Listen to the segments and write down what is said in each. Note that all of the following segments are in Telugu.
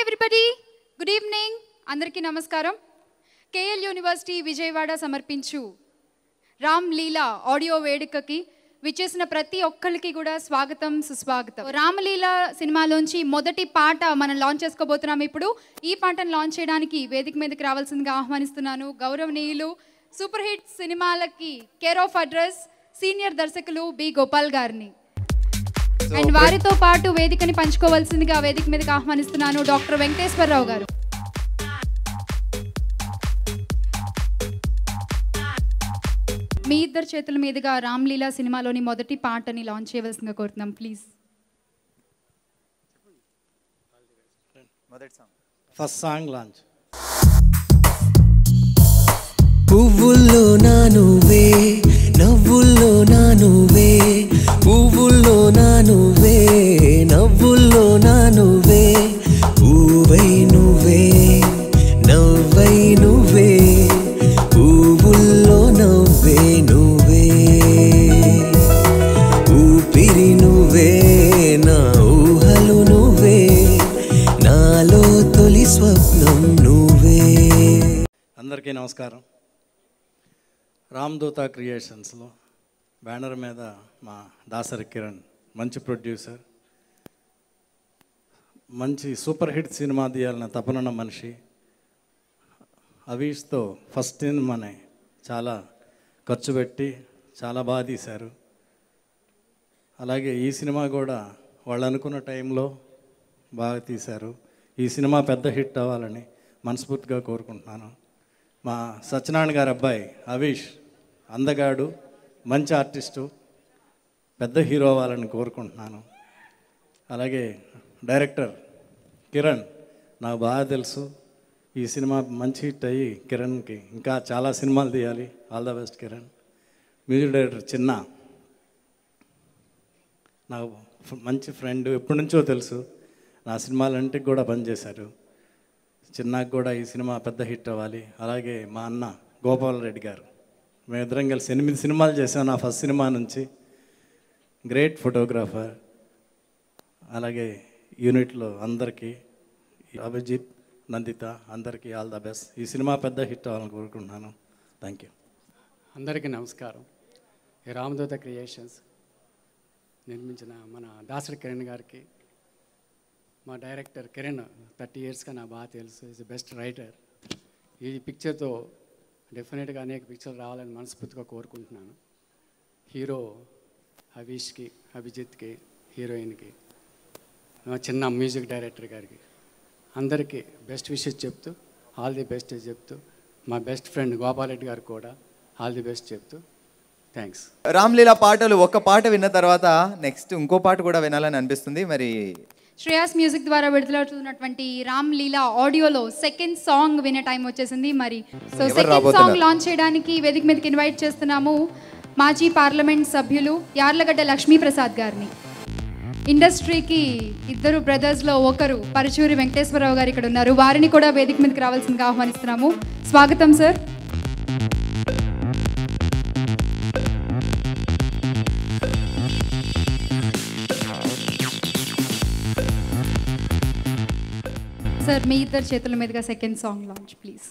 ఎవ్రీబడి గుడ్ ఈవినింగ్ అందరికీ నమస్కారం కేఎల్ యూనివర్సిటీ విజయవాడ సమర్పించు రామ్ లీలా ఆడియో వేడుకకి విచ్చేసిన ప్రతి ఒక్కరికి కూడా స్వాగతం సుస్వాగతం రామలీల సినిమాలోంచి మొదటి పాట మనం లాంచ్ చేసుకోబోతున్నాం ఇప్పుడు ఈ పాటను లాంచ్ చేయడానికి వేదిక మీదకి రావాల్సిందిగా ఆహ్వానిస్తున్నాను గౌరవనీయులు సూపర్ హిట్ సినిమాలకి కేర్ ఆఫ్ అడ్రస్ సీనియర్ దర్శకులు బి గోపాల్ గారిని అండ్ వారితో పాటు వేదికని పంచుకోవాల్సిందిగా వేదిక మీదకి ఆహ్వానిస్తున్నాను డాక్టర్ వెంకటేశ్వరరావు గారు మీ ఇద్దరు చేతుల మీదుగా రామ్లీలా సినిమాలోని మొదటి పాటని లాంచ్ చేయవలసిందిగా కోరుతున్నాం ప్లీజ్ ఫస్ట్ సాంగ్ లాంచ్ పువ్వుల్లో నా నువ్వే నవ్వుల్లో నా నువ్వే పువ్వుల్లో నా నువ్వే నవ్వుల్లో నా నువ్వే పువ్వై నువ్వే నవ్వై నువ్వే పువ్వుల్లో నవ్వే నువ్వే ఊపిరి నువ్వే నా ఊహలు నువ్వే నాలో తొలి స్వప్నం నువ్వే అందరికీ నమస్కారం రామ్దూత క్రియేషన్స్లో బ్యానర్ మీద మా దాసరి కిరణ్ మంచి ప్రొడ్యూసర్ మంచి సూపర్ హిట్ సినిమా తీయాలన్న తపనున్న మనిషి అవీష్తో ఫస్ట్ సినిమానే చాలా ఖర్చు పెట్టి చాలా బాగా తీశారు అలాగే ఈ సినిమా కూడా వాళ్ళు అనుకున్న టైంలో బాగా తీశారు ఈ సినిమా పెద్ద హిట్ అవ్వాలని మనస్ఫూర్తిగా కోరుకుంటున్నాను మా సత్యనారాయణ గారి అబ్బాయి అవీష్ అందగాడు మంచి ఆర్టిస్టు పెద్ద హీరో అవ్వాలని కోరుకుంటున్నాను అలాగే డైరెక్టర్ కిరణ్ నాకు బాగా తెలుసు ఈ సినిమా మంచి హిట్ అయ్యి కిరణ్కి ఇంకా చాలా సినిమాలు తీయాలి all the best Kiran music director చిన్న నాకు ఫ్- మంచి ఫ్రెండ్ ఎప్పటి నుంచో తెలుసు నా సినిమాలంటికి కూడా పనిచేశారు చిన్నాకు కూడా ఈ సినిమా పెద్ద హిట్ అవ్వాలి అలాగే మా అన్న గోపాల్ రెడ్డి గారు మేమిద్దరం కలిసి ఎనిమిది సినిమాలు చేసాం నా ఫస్ట్ సినిమా నుంచి గ్రేట్ ఫోటోగ్రాఫర్ అలాగే యూనిట్లో అందరికీ అభిజిత్ నందిత అందరికీ ఆల్ ద బెస్ట్ ఈ సినిమా పెద్ద హిట్ అవ్వాలని కోరుకుంటున్నాను థ్యాంక్ యూ అందరికీ నమస్కారం ఈ రామదూత క్రియేషన్స్ నిర్మించిన మన దాసరి కిరణ్ గారికి మా డైరెక్టర్ కిరణ్ థర్టీ ఇయర్స్గా నాకు బాగా తెలుసు ఈజ్ బెస్ట్ రైటర్ ఈ పిక్చర్తో డెఫినెట్గా అనేక పిక్చర్లు రావాలని మనస్ఫూర్తిగా కోరుకుంటున్నాను హీరో హవీష్కి అభిజిత్కి హీరోయిన్కి మా చిన్న మ్యూజిక్ డైరెక్టర్ గారికి అందరికీ బెస్ట్ విషెస్ చెప్తూ ఆల్ ది బెస్ట్ చెప్తూ మా బెస్ట్ ఫ్రెండ్ గోపాలరెడ్డి గారికి కూడా ఆల్ ది బెస్ట్ చెప్తూ థ్యాంక్స్ రామ్లీలా పాటలు ఒక పాట విన్న తర్వాత నెక్స్ట్ ఇంకో పాట కూడా వినాలని అనిపిస్తుంది మరి శ్రేయాస్ మ్యూజిక్ ద్వారా విడుదలవుతున్నటువంటి రామ్ లీలా ఆడియోలో సెకండ్ సాంగ్ వినే టైం వచ్చేసింది మరి సో ఎవరు సెకండ్ రాబోతున్నారు? సాంగ్ లాంచ్ చేయడానికి వేదిక మీదకి ఇన్వైట్ చేస్తున్నాము మాజీ పార్లమెంట్ సభ్యులు యార్లగడ్డ లక్ష్మీప్రసాద్ గారిని ఇండస్ట్రీకి ఇద్దరు బ్రదర్స్లో ఒకరు పరచూరి వెంకటేశ్వరరావు గారు ఇక్కడ ఉన్నారు వారిని కూడా వేదిక మీదకి రావాల్సిందిగా ఆహ్వానిస్తున్నాము స్వాగతం సార్ సార్ మీ ఇద్దరు చేతుల మీదుగా second song launch please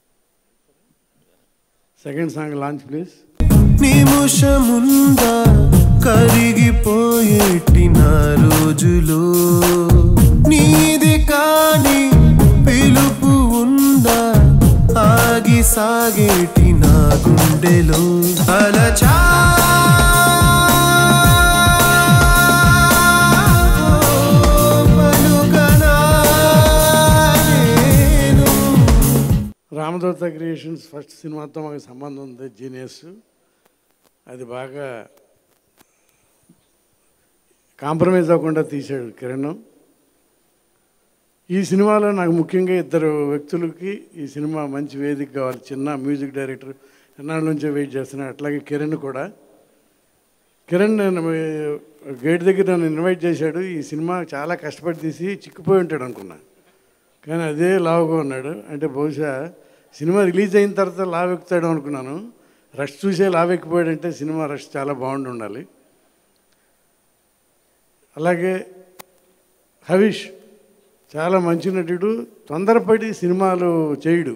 second song launch please నిమిషముందా కరిగిపోయేటి నా రోజులు నీది కాని పిలుపు ఉందా ఆగి సాగేటి నా గుండెలో అలచా పలుకనా నేను రామదూత క్రియేషన్స్ ఫస్ట్ సినిమాతో మాకు సంబంధం ఉంది జీనియస్ అది బాగా కాంప్రమైజ్ అవ్వకుండా తీశాడు కిరణ్ ఈ సినిమాలో నాకు ముఖ్యంగా ఇద్దరు వ్యక్తులకి ఈ సినిమా మంచి వేదిక కావాలి చిన్న మ్యూజిక్ డైరెక్టర్ ఎన్నాళ్ళ నుంచో వెయిట్ చేస్తున్నాను అట్లాగే కిరణ్ కూడా కిరణ్ నేను గేట్ దగ్గర నన్ను ఇన్వైట్ చేశాడు ఈ సినిమా చాలా కష్టపడి తీసి చిక్కిపోయి ఉంటాడు అనుకున్నా కానీ అదే లావుగా ఉన్నాడు అంటే బహుశా సినిమా రిలీజ్ అయిన తర్వాత లావు ఎక్కుతాడు అనుకున్నాను రష్ చూసే లావు ఎక్కిపోయాడంటే సినిమా రష్ చాలా బాగుండి ఉండాలి అలాగే హరీష్ చాలా మంచి నటుడు తొందరపడి సినిమాలు చేయడు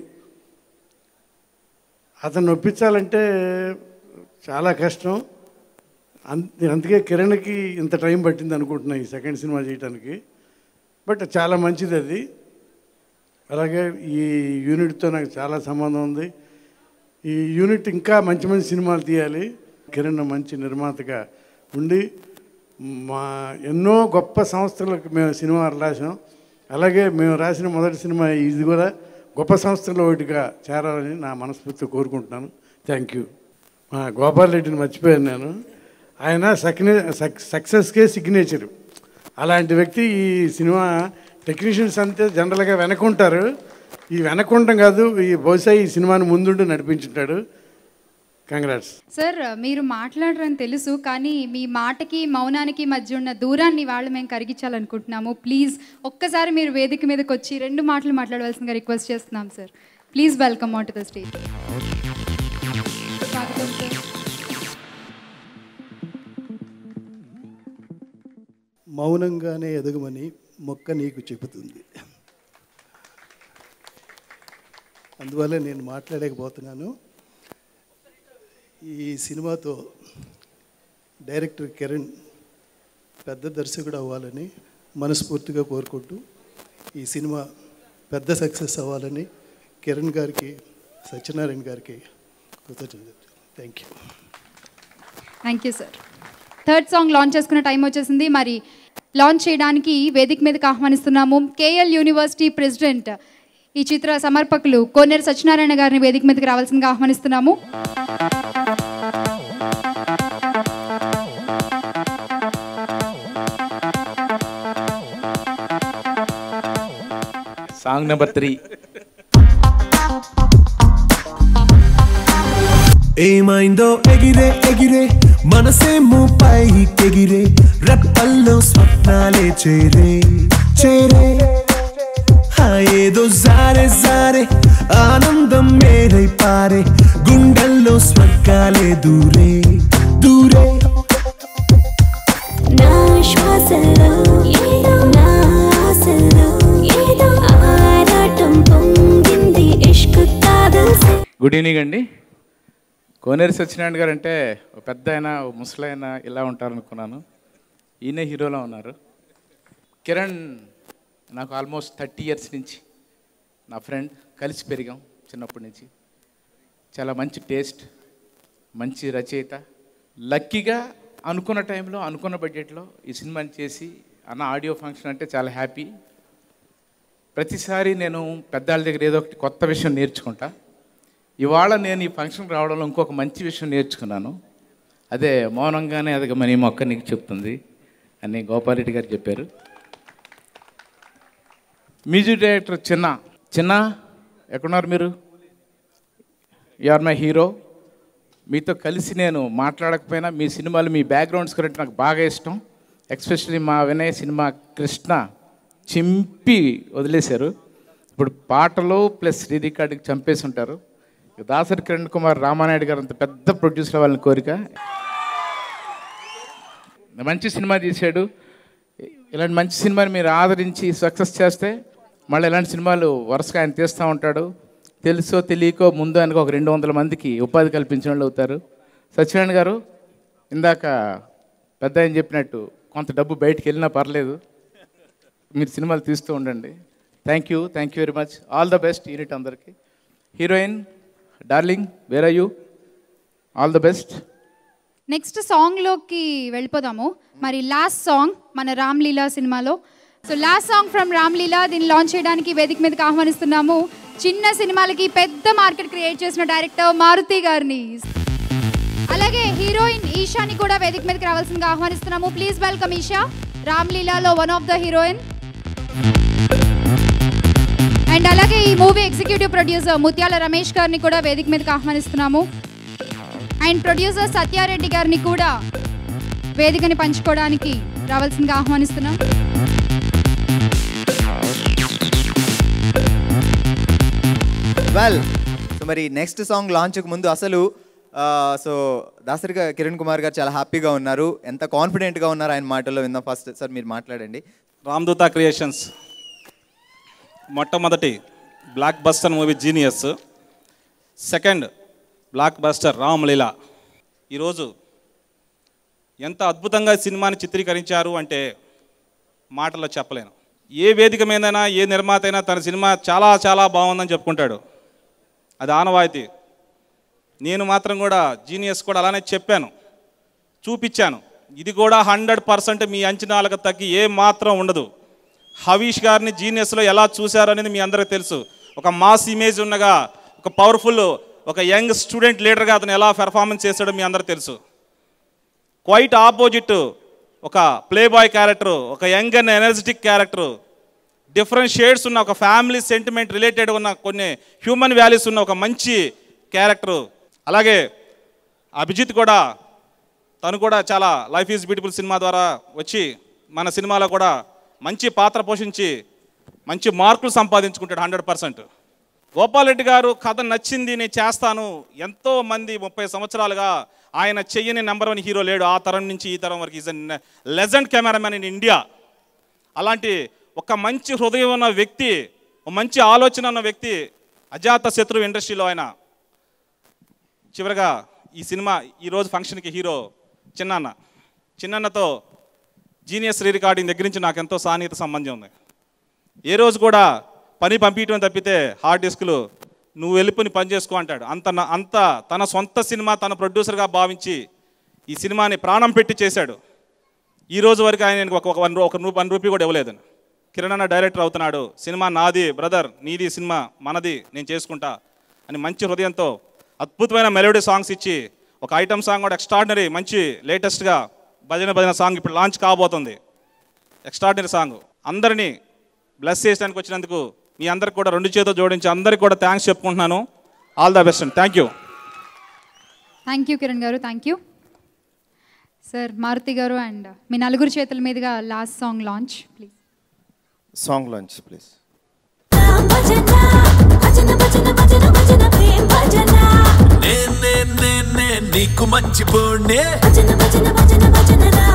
అతను ఒప్పించాలంటే చాలా కష్టం అంత అందుకే కిరణ్కి ఇంత టైం పట్టింది అనుకుంటున్నా ఈ సెకండ్ సినిమా చేయడానికి బట్ చాలా మంచిది అది అలాగే ఈ యూనిట్తో నాకు చాలా సంబంధం ఉంది ఈ యూనిట్ ఇంకా మంచి మంచి సినిమాలు తీయాలి కిరణ్ మంచి నిర్మాతగా ఉండి మా ఎన్నో గొప్ప సంస్థలకు మేము సినిమాలు రాసాం అలాగే మేము రాసిన మొదటి సినిమా ఇది కూడా గొప్ప సంస్థల్లో ఒకటిగా చేరాలని నా మనస్ఫూర్తిగా కోరుకుంటున్నాను థ్యాంక్ యూ మా గోపాల్ రెడ్డిని మర్చిపోయాను నేను ఆయన సక్నే సక్ సక్సెస్కే సిగ్నేచరు అలాంటి వ్యక్తి ఈ సినిమా టెక్నీషియన్స్ అంతే జనరల్గా వెనకుంటారు ఈ వెనకుంటాం కాదు ఈ బహుశా ఈ సినిమాని ముందుండి నడిపించుంటాడు కంగ్రాట్స్ సార్ మీరు మాట్లాడరని తెలుసు కానీ మీ మాటకి మౌనానికి మధ్య ఉన్న దూరాన్ని వాళ్ళు మేము కరిగించాలనుకుంటున్నాము ప్లీజ్ ఒక్కసారి మీరు వేదిక మీదకి వచ్చి రెండు మాటలు మాట్లాడవలసిందిగా రిక్వెస్ట్ చేస్తున్నాం sir please welcome on to the stage స్వాగతం సార్ మౌనంగానే ఎదగమని మొక్క నీకు చెబుతుంది అందువల్ల నేను మాట్లాడలేకపోతున్నాను ఈ సినిమాతో డైరెక్టర్ కిరణ్ పెద్ద దర్శకుడు అవ్వాలని మనస్ఫూర్తిగా కోరుకుంటూ ఈ సినిమా పెద్ద సక్సెస్ అవ్వాలని కిరణ్ గారికి సత్యనారాయణ గారికి కృతజ్ఞతలు thank you thank you sir third song launch చేసుకున్న టైం వచ్చేసింది మరి లాంచ్ చేయడానికి వేదిక మీదకి ఆహ్వానిస్తున్నాము కేఎల్ యూనివర్సిటీ ప్రెసిడెంట్ ఈ చిత్ర సమర్పకులు కోనేరు సత్యనారాయణ గారిని వేదిక మీదకి రావాల్సిందిగా ఆహ్వానిస్తున్నాము సాంగ్ నెంబర్ త్రీ ఏమైందో ఎగిరే ఎగిరే మనసేమో పైకెగిరే రెప్పల్లో స్వప్నాలే చేరే చేరే ఆ ఏదో జారే జారే ఆనందం మేరై పారే గుండెల్లో స్వర్గాలే దూరే దూరే నా శ్వాసలో ఏదో నా ఆశలో ఏదో ఆరాటం పొంగింది ఇష్క్ కాదల్ సే గుడ్ ఈవినింగ్ అండి కోనేరు సత్యనారాయణ గారు అంటే ఒక పెద్ద ఆయన ఒక ముసలైన ఇలా ఉంటారనుకున్నాను ఈయనే హీరోలో ఉన్నారు కిరణ్ నాకు ఆల్మోస్ట్ థర్టీ ఇయర్స్ నుంచి నా ఫ్రెండ్ కలిసి పెరిగాం చిన్నప్పటి నుంచి చాలా మంచి టేస్ట్ మంచి రచయిత లక్కీగా అనుకున్న టైంలో అనుకున్న బడ్జెట్లో ఈ సినిమాని చేసి అన్న ఆడియో ఫంక్షన్ అంటే చాలా హ్యాపీ ప్రతిసారి నేను పెద్దాళ్ళ దగ్గర ఏదో ఒకటి కొత్త విషయం నేర్చుకుంటా ఇవాళ నేను ఈ ఫంక్షన్కి రావడంలో ఇంకొక మంచి విషయం నేర్చుకున్నాను అదే మౌనంగానే ఎదగమని మొక్క నీకు చెప్తుంది అని గోపారెడ్డి గారు చెప్పారు మ్యూజిక్ డైరెక్టర్ చిన్న చిన్న ఎక్కడున్నారు మీరు ఆర్ మై హీరో మీతో కలిసి నేను మాట్లాడకపోయినా మీ సినిమాలు మీ బ్యాక్గ్రౌండ్స్ గురించి నాకు బాగా ఇష్టం ఎక్స్పెషల్లీ మా వినయ్ సినిమా కృష్ణ చింపి వదిలేశారు ఇప్పుడు పాటలు ప్లస్ రికార్డుకి చంపేసి ఉంటారు దాసరి కిరణ్ కుమార్ రామానాయుడు గారు అంత పెద్ద ప్రొడ్యూసర్ వాళ్ళని కోరిక మంచి సినిమా తీశాడు ఇలాంటి మంచి సినిమాని మీరు ఆదరించి సక్సెస్ చేస్తే మళ్ళీ ఇలాంటి సినిమాలు వరుసగా ఆయన తీస్తూ ఉంటాడు తెలుసో తెలియకో ముందు ఆయనకు ఒక రెండు వందల మందికి ఉపాధి కల్పించిన వాళ్ళు అవుతారు సత్యనారాయణ గారు ఇందాక పెద్ద ఆయన చెప్పినట్టు కొంత డబ్బు బయటికి వెళ్ళినా పర్లేదు మీరు సినిమాలు తీస్తూ ఉండండి thank you thank you very much all the best unit అందరికీ heroine darling where are you all the best next సాంగ్లోకి వెళ్ళిపోదాము మరి లాస్ట్ సాంగ్ మన రామ్లీలా సినిమాలో so last song from Ramleela దీన్ని లాంచ్ చేయడానికి వేదిక మీదకి ఆహ్వానిస్తున్నాము చిన్న సినిమాలకి పెద్ద మార్కెట్ క్రియేట్ చేసిన డైరెక్టర్ మారుతి గారిని అలాగే హీరోయిన్ ఈషాని కూడా వేదిక మీదకి రావాల్సిందిగా ఆహ్వానిస్తున్నాము ప్లీజ్ వెల్కమ్ ఈషా రామ్లీలాలో one of the heroine and అలాగే ఈ మూవీ ఎగ్జిక్యూటివ్ ప్రొడ్యూసర్ ముత్యాల రమేష్ గారిని కూడా వేదిక మీదకి ఆహ్వానిస్తున్నాము అండ్ ప్రొడ్యూసర్ సత్యారెడ్డి గారిని కూడా వేదికని పంచుకోవడానికి రావాల్సిందిగా ఆహ్వానిస్తున్నాం వెల్ సో మరి నెక్స్ట్ సాంగ్ లాంచ్కి ముందు అసలు సో దాసరి గా- కిరణ్ కుమార్ గారు చాలా హ్యాపీగా ఉన్నారు ఎంత కాన్ఫిడెంట్గా ఉన్నారు ఆయన మాటల్లో విందాం ఫస్ట్ సార్ మీరు మాట్లాడండి రామ్దూత క్రియేషన్స్ మొట్టమొదటి blockbuster movie genius second blockbuster Ramaleela ఈరోజు ఎంత అద్భుతంగా ఈ సినిమాని చిత్రీకరించారు అంటే మాటల్లో చెప్పలేను ఏ వేదిక మీదైనా ఏ నిర్మాత అయినా తన సినిమా చాలా చాలా బాగుందని చెప్పుకుంటాడు అది ఆనవాయితీ నేను మాత్రం కూడా జీనియస్ కూడా అలానే చెప్పాను చూపించాను ఇది కూడా హండ్రెడ్ పర్సెంట్ మీ అంచనాలకు తగ్గి ఏ మాత్రం ఉండదు హవీష్ గారిని జీనియస్లో ఎలా చూశారు అనేది మీ అందరికీ తెలుసు ఒక మాస్ ఇమేజ్ ఉన్నగా ఒక పవర్ఫుల్ ఒక యంగ్ స్టూడెంట్ లీడర్గా అతను ఎలా పెర్ఫార్మెన్స్ చేశాడో మీ అందరికీ తెలుసు క్వైట్ ఆపోజిట్ ఒక ప్లే బాయ్ క్యారెక్టర్ ఒక young and energetic character different shades ఉన్న ఒక ఫ్యామిలీ సెంటిమెంట్ రిలేటెడ్ ఉన్న కొన్ని హ్యూమన్ వాల్యూస్ ఉన్న ఒక మంచి క్యారెక్టర్ అలాగే అభిజిత్ కూడా తను కూడా చాలా లైఫ్ ఈజ్ బ్యూటిఫుల్ సినిమా ద్వారా వచ్చి మన సినిమాలో కూడా మంచి పాత్ర పోషించి మంచి మార్కులు సంపాదించుకుంటాడు హండ్రెడ్ పర్సెంట్ గోపాల్ రెడ్డి గారు కథ నచ్చింది నేను చేస్తాను ఎంతో మంది ముప్పై సంవత్సరాలుగా ఆయన చెయ్యని నెంబర్ వన్ హీరో లేడు ఆ తరం నుంచి ఈ తరం వరకు is legend cameraman in India అలాంటి ఒక మంచి హృదయం ఉన్న వ్యక్తి ఒక మంచి ఆలోచన ఉన్న వ్యక్తి అజాత శత్రు ఇండస్ట్రీలో ఆయన చివరగా ఈ సినిమా ఈరోజు ఫంక్షన్కి హీరో చిన్నాన్న చిన్నన్నతో జీనియస్ రీ రికార్డింగ్ దగ్గర నుంచి నాకు ఎంతో సాన్నిహిత సంబంధం ఉంది ఏ రోజు కూడా పని పంపించడం తప్పితే హార్డ్ డిస్క్లు నువ్వు వెళ్ళిపోయి పని చేసుకో అంటాడు అంత నా- అంత తన సొంత సినిమా తన ప్రొడ్యూసర్గా భావించి ఈ సినిమాని ప్రాణం పెట్టి చేశాడు ఈ రోజు వరకు ఆయన ఒక ఒక వన్ రూ- ఒక రూ- వన్ రూపీ కూడా ఇవ్వలేదు కిరణ్ అన్న డైరెక్టర్ అవుతున్నాడు సినిమా నాది బ్రదర్ నీది సినిమా మనది నేను చేసుకుంటా అని మంచి హృదయంతో అద్భుతమైన మెలోడీ సాంగ్స్ ఇచ్చి ఒక ఐటమ్ సాంగ్ కూడా ఎక్స్ట్రాడినరీ మంచి లేటెస్ట్గా భజన భజన సాంగ్ ఇప్పుడు లాంచ్ కాబోతుంది ఎక్స్ట్రాడినరీ సాంగ్ అందరినీ బ్లెస్ చేయడానికి వచ్చినందుకు మీ అందరికి కూడా రెండు చేతులు జోడించి అందరికి కూడా థ్యాంక్స్ చెప్పుకుంటున్నాను all the best and thank you thank you Kiran గారు థ్యాంక్ యూ సార్ మారుతి గారు అండ్ మీ నలుగురు చేతుల మీదుగా last song launch please song launch please నే నే నే నే నీకు మంచి బోర్డే భజన భజన భజన భజన రా